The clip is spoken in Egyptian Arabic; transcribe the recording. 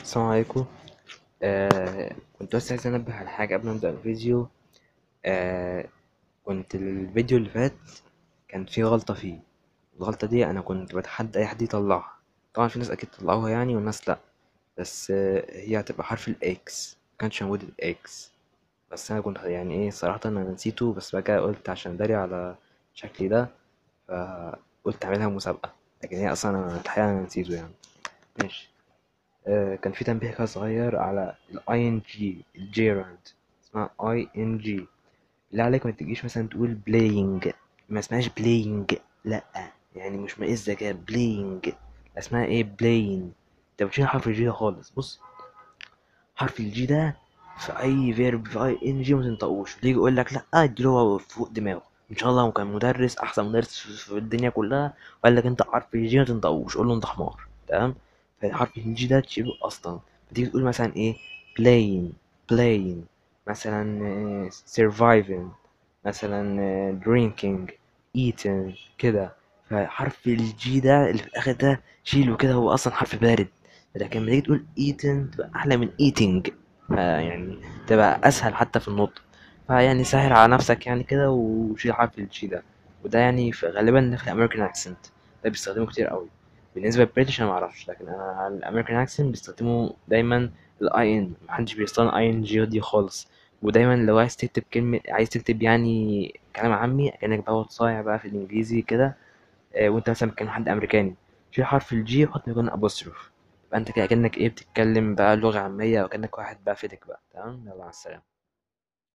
السلام عليكم آه كنت بس عايز انبه على حاجة قبل ما ابدأ الفيديو آه كنت الفيديو اللي فات كان فيه غلطة فيه الغلطة دي انا كنت بتحدى اي حد يطلعها طبعا في ناس اكيد طلعوها يعني والناس لا بس آه هي هتبقى حرف الاكس مكانش موجود الاكس بس انا كنت يعني ايه صراحة انا نسيته بس بقى كده قلت عشان داري على شكلي ده فقلت اعملها مسابقة لكن هي اصلا انا الحقيقة انا نسيته يعني ماشي آه، كان في تنبيه كده صغير على ال ing الجيرارد اسمها ing لا عليك ما تجيش مثلا تقول playing ما اسمهاش playing لا يعني مش مقيس كده playing اسمها ايه playing انت بتشيل حرف الجي ده خالص بص حرف الجي ده في اي فيرب في اي ان جي ما تنطقوش يجي يقول لك لا اديله هو فوق دماغه ان شاء الله هو كان مدرس احسن مدرس في الدنيا كلها وقال لك انت حرف الجي ما تنطقوش قول له انت حمار تمام فحرف الجي ده تشيله اصلا فتيجي تقول مثلا ايه playing playing مثلا آه، surviving مثلا آه، drinking eating كده فحرف الجي ده اللي في الاخر ده شيله كده هو اصلا حرف بارد لكن لما تيجي تقول eating تبقى احلى من eating فيعني تبقى اسهل حتى في النطق فيعني سهل على نفسك يعني كده وشيل حرف الجي ده وده يعني في غالبا في الامريكان اكسنت ده بيستخدمه كتير قوي بالنسبة للبريتش أنا معرفش لكن أنا على الأمريكان أكسنت بيستخدموا دايما الأي إن محدش بيستخدم أي إن جي دي خالص ودايما لو عايز تكتب كلمة عايز تكتب يعني كلام عامي كأنك بقى صايع بقى في الإنجليزي كده آه، وأنت مثلا بتكلم حد أمريكاني شيل حرف الجي وحط مكانه أبوستروف يبقى أنت كده كأنك إيه بتتكلم بقى لغة عامية أو كأنك واحد بقى فيدك بقى تمام يلا مع السلامة